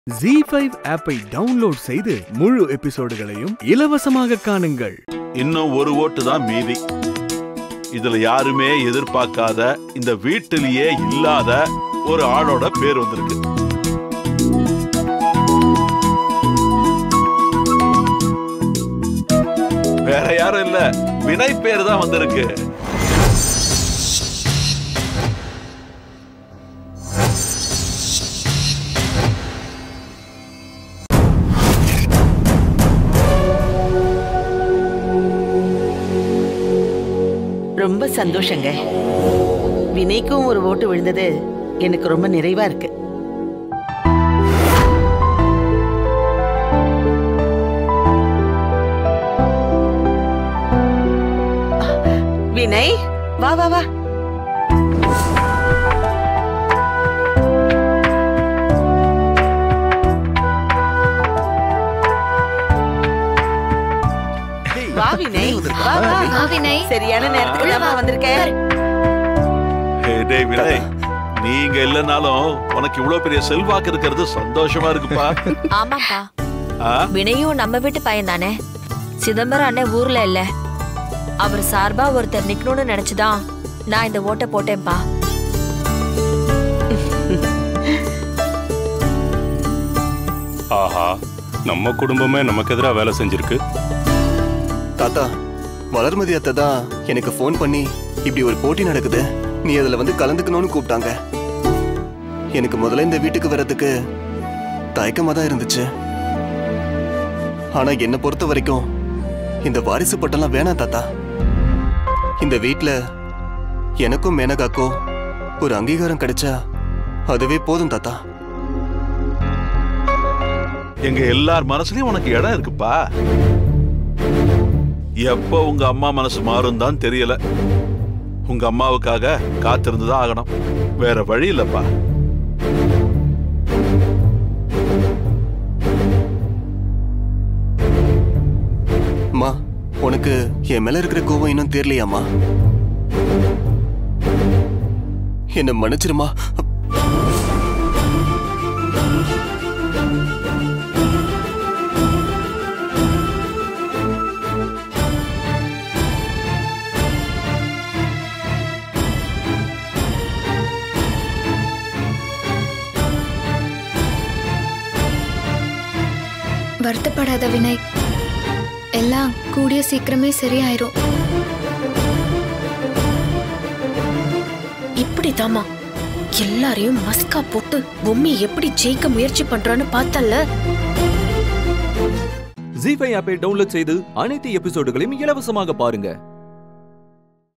G five ஆப்பை download செய்து முழு எபிசோடுகளையும் இலவசமாக காணுங்கள் இன்னும் ஒரு ஓட்டு தான் மீதி இதுல யாருமே எதிர்பார்க்காத இந்த வீட்டிலேயே இல்லாத ஒரு ஆளோட பேர் வந்திருக்கு வேற யாரும் இல்ல வினை பேர் தான் வந்திருக்கு ரொம்ப சந்தோஷங்க வினைக்கும் ஒரு ஓட்டு விழுந்தது எனக்கு ரொம்ப நிறைவா இருக்கு வினய் வா வா வா வா வினய் வா வா வா வினய் சரியான நேரத்துக்கு தான் வந்திருக்கேன் ஹே, டேய் வினய் நீங்க இல்லைனாலும் உனக்கு இவ்வளவு பெரிய செல்வாக்கு இருக்கிறது சந்தோஷமா இருக்குப்பா ஆமாப்பா ஆ? வினயும் நம்ம வீட்டு பையன் தானே சிதம்பரம் அண்ணன் ஊர்ல இல்ல அவர் சார்பா ஒருத்தர் நிக்கணும்னு நினைச்சுதான் நான் இந்த ஓட்டை போட்டேன்ப்பா ஆஹா நம்ம குடும்பமே நமக்கு எதிராக வேலை செஞ்சிருக்கு தாத்தா வளர்மதி அத்தை தான் எனக்கு ஃபோன் பண்ணி இப்படி ஒரு போட்டி நடக்குது நீ அதுல வந்து கலந்துக்கணும்னு கூப்பிட்டாங்க எனக்கு முதல்ல இந்த வீட்டுக்கு வர்றதுக்கு தயக்கமா தான் இருந்துச்சு ஆனா என்னை பொறுத்த வரைக்கும் இந்த வாரிசு பட்டம்லாம் வேணாம் தாத்தா இந்த வீட்ல எனக்கும் மேனகாக்கும் ஒரு அங்கீகாரம் கிடைச்சா அதுவே போதும் தாத்தா எங்க எல்லார் மனசுலயும் உனக்கு இடம் இருக்குப்பா எப்போ உங்க அம்மா மனசு மாறும் தான் தெரியல உங்க அம்மாவுக்காக காத்திருந்துதான் ஆகணும் வேற வழி இல்லப்பா அம்மா உனக்கு என் மேல இருக்கிற கோவம் இன்னும் தெரியலையாம்மா என்ன மன்னிச்சிருமா வருத்தப்படாத வினய் எல்லாம் கூடிய சீக்கிரமே சரியாயிரும் இப்படிதாம்மா எல்லாரையும் மஸ்கா போட்டு பொம்மி எப்படி ஜெயிக்க முயற்சி பண்றான்னு பார்த்தல்ல ஜி ஃபைவ் ஆப்பை டவுன்லோட் செய்து அனைத்து எபிசோடுகளையும் இலவசமாக பாருங்க